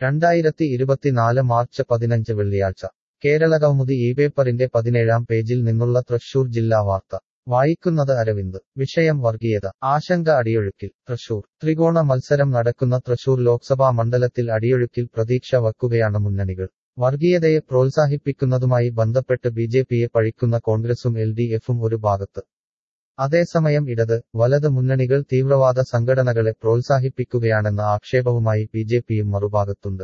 രണ്ടായിരത്തി ഇരുപത്തിനാല് മാർച്ച് പതിനഞ്ച് വെള്ളിയാഴ്ച കേരള കൗമുദി ഈ പേപ്പറിന്റെ പതിനേഴാം പേജിൽ നിന്നുള്ള തൃശൂർ ജില്ലാ വാർത്ത വായിക്കുന്നത് അരവിന്ദ് വിഷയം വർഗീയത ആശങ്ക അടിയൊഴുക്കിൽ തൃശൂർ ത്രികോണ മത്സരം നടക്കുന്ന തൃശൂർ ലോക്സഭാ മണ്ഡലത്തിൽ അടിയൊഴുക്കിൽ പ്രതീക്ഷ വയ്ക്കുകയാണ് മുന്നണികൾ വർഗീയതയെ പ്രോത്സാഹിപ്പിക്കുന്നതുമായി ബന്ധപ്പെട്ട് ബിജെപിയെ പഴിക്കുന്ന കോൺഗ്രസും എൽ ഡി എഫും ഒരു ഭാഗത്ത് അതേസമയം ഇടത് വലത് മുന്നണികൾ തീവ്രവാദ സംഘടനകളെ പ്രോത്സാഹിപ്പിക്കുകയാണെന്ന ആക്ഷേപവുമായി ബിജെപിയും മറുഭാഗത്തുണ്ട്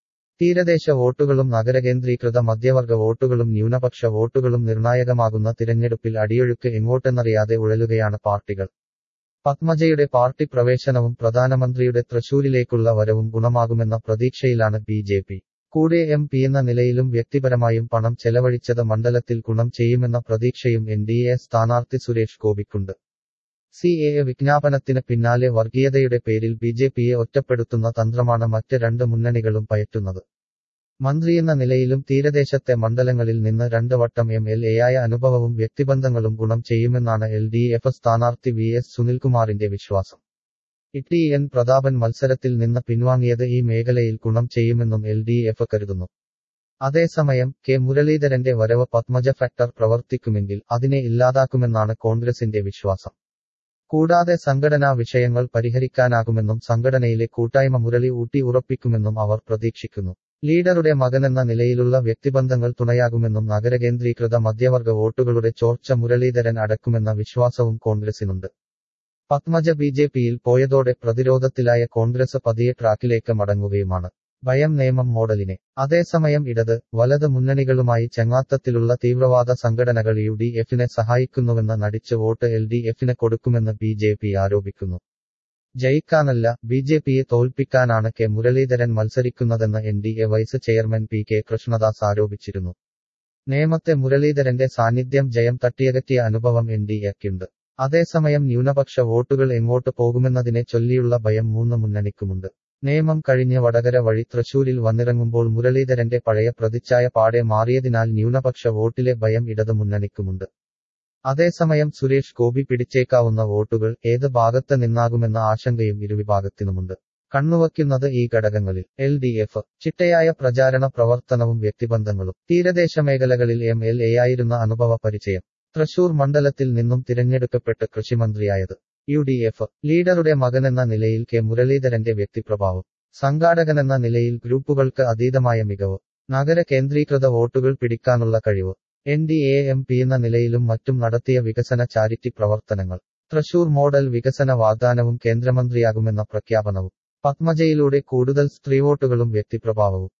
തീരദേശ വോട്ടുകളും നഗരകേന്ദ്രീകൃത മധ്യവർഗ വോട്ടുകളും ന്യൂനപക്ഷ വോട്ടുകളും നിർണായകമാകുന്ന തിരഞ്ഞെടുപ്പിൽ അടിയൊഴുക്ക് എങ്ങോട്ടെന്നറിയാതെ ഉഴലുകയാണ് പാർട്ടികൾ പത്മജയുടെ പാർട്ടി പ്രവേശനവും പ്രധാനമന്ത്രിയുടെ തൃശൂരിലേക്കുള്ള വരവും ഗുണമാകുമെന്ന പ്രതീക്ഷയിലാണ് ബി ജെ പി കൂടെ എം പി എന്ന നിലയിലും വ്യക്തിപരമായും പണം ചെലവഴിച്ചത് മണ്ഡലത്തിൽ ഗുണം ചെയ്യുമെന്ന പ്രതീക്ഷയും എൻ ഡി എ സ്ഥാനാർത്ഥി സുരേഷ് ഗോപിക്കുണ്ട് സി എ എ വിജ്ഞാപനത്തിന് പിന്നാലെ വർഗീയതയുടെ പേരിൽ ബി ജെ പിയെ ഒറ്റപ്പെടുത്തുന്ന തന്ത്രമാണ് മറ്റ് രണ്ട് മുന്നണികളും പയറ്റുന്നത് മന്ത്രിയെന്ന നിലയിലും തീരദേശത്തെ മണ്ഡലങ്ങളിൽ നിന്ന് രണ്ട് വട്ടം എം എൽ എയായ അനുഭവവും വ്യക്തിബന്ധങ്ങളും ഗുണം ചെയ്യുമെന്നാണ് എൽ ഡി എഫ് സ്ഥാനാർത്ഥി വി എസ് സുനിൽകുമാറിന്റെ വിശ്വാസം ഇ എൻ പ്രതാപൻ മത്സരത്തിൽ നിന്ന് പിൻവാങ്ങിയത് ഈ മേഖലയിൽ ഗുണം ചെയ്യുമെന്നും എൽ ഡി എഫ് കരുതുന്നു അതേസമയം കെ മുരളീധരന്റെ വരവ് പത്മജ ഫാക്ടർ പ്രവർത്തിക്കുമെങ്കിൽ അതിനെ ഇല്ലാതാക്കുമെന്നാണ് കോൺഗ്രസിന്റെ വിശ്വാസം കൂടാതെ സംഘടനാ വിഷയങ്ങൾ പരിഹരിക്കാനാകുമെന്നും സംഘടനയിലെ കൂട്ടായ്മ മുരളി ഊട്ടി ഉറപ്പിക്കുമെന്നും അവർ പ്രതീക്ഷിക്കുന്നു ലീഡറുടെ മകനെന്ന നിലയിലുള്ള വ്യക്തിബന്ധങ്ങൾ തുണയാകുമെന്നും നഗരകേന്ദ്രീകൃത മധ്യവർഗ വോട്ടുകളുടെ ചോർച്ച മുരളീധരൻ അടക്കുമെന്ന വിശ്വാസവും കോൺഗ്രസിനുണ്ട് പത്മജ ബി ജെ പിയിൽ പോയതോടെ പ്രതിരോധത്തിലായ കോൺഗ്രസ് പതിയെ ട്രാക്കിലേക്ക് മടങ്ങുകയുമാണ് ഭയം നിയമം മോഡലിനെ അതേസമയം ഇടത് വലത് മുന്നണികളുമായി ചങ്ങാത്തത്തിലുള്ള തീവ്രവാദ സംഘടനകൾ യു ഡി എഫിനെ സഹായിക്കുന്നുവെന്ന് നടിച്ച് വോട്ട് എൽ ഡി എഫിന് കൊടുക്കുമെന്ന് ബി ജെ പി ആരോപിക്കുന്നു ജയിക്കാനല്ല ബി ജെ പിയെ തോൽപ്പിക്കാനാണ് കെ മുരളീധരൻ മത്സരിക്കുന്നതെന്ന് N D A vice chairman P K Krishnadas ആരോപിച്ചിരുന്നു നേമത്തെ മുരളീധരന്റെ സാന്നിധ്യം ജയം തട്ടിയകറ്റിയ അനുഭവം എൻ ഡി എക്കുണ്ട് അതേസമയം ന്യൂനപക്ഷ വോട്ടുകൾ എങ്ങോട്ട് പോകുമെന്നതിനെ ചൊല്ലിയുള്ള ഭയം മൂന്ന് മുന്നണിക്കുമുണ്ട് നിയമം കഴിഞ്ഞ് വടകര വഴി തൃശൂരിൽ വന്നിറങ്ങുമ്പോൾ മുരളീധരന്റെ പഴയ പ്രതിച്ഛായ പാടെ മാറിയതിനാൽ ന്യൂനപക്ഷ വോട്ടിലെ ഭയം ഇടതു മുന്നണിക്കുമുണ്ട് അതേസമയം സുരേഷ് ഗോപി പിടിച്ചേക്കാവുന്ന വോട്ടുകൾ ഏത് ഭാഗത്ത് നിന്നാകുമെന്ന ആശങ്കയും ഇരുവിഭാഗത്തിനുമുണ്ട് കണ്ണുവയ്ക്കുന്നത് ഈ ഘടകങ്ങളിൽ എൽ ഡി എഫ് ചിട്ടയായ പ്രചാരണ പ്രവർത്തനവും വ്യക്തിബന്ധങ്ങളും തീരദേശ മേഖലകളിൽ എം എൽ എ ആയിരുന്ന അനുഭവ പരിചയം തൃശൂർ മണ്ഡലത്തിൽ നിന്നും തിരഞ്ഞെടുക്കപ്പെട്ട് കൃഷിമന്ത്രിയായത് യു ഡി എഫ് ലീഡറുടെ മകനെന്ന നിലയിൽ കെ മുരളീധരന്റെ വ്യക്തിപ്രഭാവം സംഘാടകനെന്ന നിലയിൽ ഗ്രൂപ്പുകൾക്ക് അതീതമായ മികവ് നഗര കേന്ദ്രീകൃത വോട്ടുകൾ പിടിക്കാനുള്ള കഴിവ് N D A M P എന്ന നിലയിലും മറ്റും നടത്തിയ വികസന ചാരിറ്റി പ്രവർത്തനങ്ങൾ തൃശൂർ മോഡൽ വികസന വാഗ്ദാനവും കേന്ദ്രമന്ത്രിയാകുമെന്ന പ്രഖ്യാപനവും പത്മജയിലൂടെ കൂടുതൽ സ്ത്രീവോട്ടുകളും വ്യക്തിപ്രഭാവവും